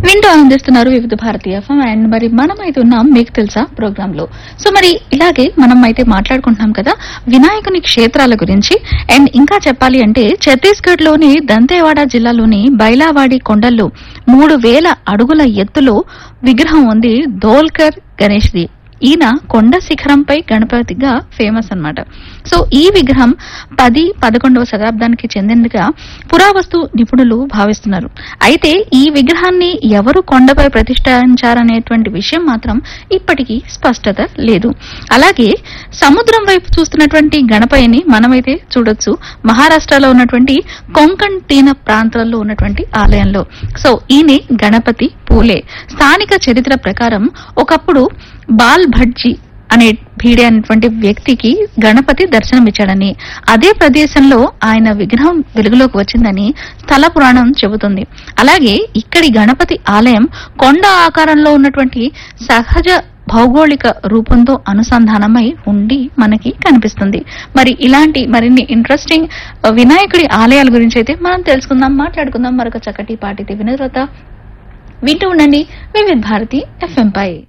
వింటూ ఆనందిస్తున్నారు వివిధ భారతీయ ఎఫ్ఎం అండ్ మరి మనం అయితే ఉన్నాం మీకు తెలుసా ప్రోగ్రామ్ లో సో మరి ఇలాగే మనం అయితే మాట్లాడుకుంటున్నాం కదా వినాయకుని క్షేత్రాల గురించి అండ్ ఇంకా చెప్పాలి అంటే ఛత్తీస్గఢ్ లోని దంతేవాడ జిల్లాలోని బైలావాడి కొండల్లో మూడు వేల అడుగుల ఎత్తులో విగ్రహం ఉంది ధోల్కర్ గణేష్ది ఈయన కొండ శిఖరంపై గణపతిగా ఫేమస్ అన్నమాట సో ఈ విగ్రహం పది పదకొండవ శతాబ్దానికి చెందినదిగా పురావస్తు నిపుణులు భావిస్తున్నారు అయితే ఈ విగ్రహాన్ని ఎవరు కొండపై ప్రతిష్ఠించారనేటువంటి విషయం మాత్రం ఇప్పటికీ స్పష్టత లేదు అలాగే సముద్రం వైపు చూస్తున్నటువంటి గణపయ్యని మనమైతే చూడొచ్చు మహారాష్ట్రలో ఉన్నటువంటి కొంకణ్ తీన ప్రాంతాల్లో ఉన్నటువంటి ఆలయంలో సో ఈయనే గణపతి పూలే స్థానిక చరిత్ర ప్రకారం ఒకప్పుడు బాల్ భట్జీ అనే భీడే అనేటువంటి వ్యక్తికి గణపతి దర్శనమిచ్చాడని అదే ప్రదేశంలో ఆయన విగ్రహం వెలుగులోకి వచ్చిందని స్థల పురాణం చెబుతుంది అలాగే ఇక్కడి గణపతి ఆలయం కొండ ఆకారంలో ఉన్నటువంటి సహజ భౌగోళిక రూపంతో అనుసంధానమై ఉండి మనకి కనిపిస్తుంది మరి ఇలాంటి మరిన్ని ఇంట్రెస్టింగ్ వినాయకుడి ఆలయాల గురించి అయితే మనం తెలుసుకుందాం మాట్లాడుకుందాం మరొక చక్కటి పాటి వినోదత వింటూ ఉండండి వివిధ భారతి ఎఫ్ఎం పై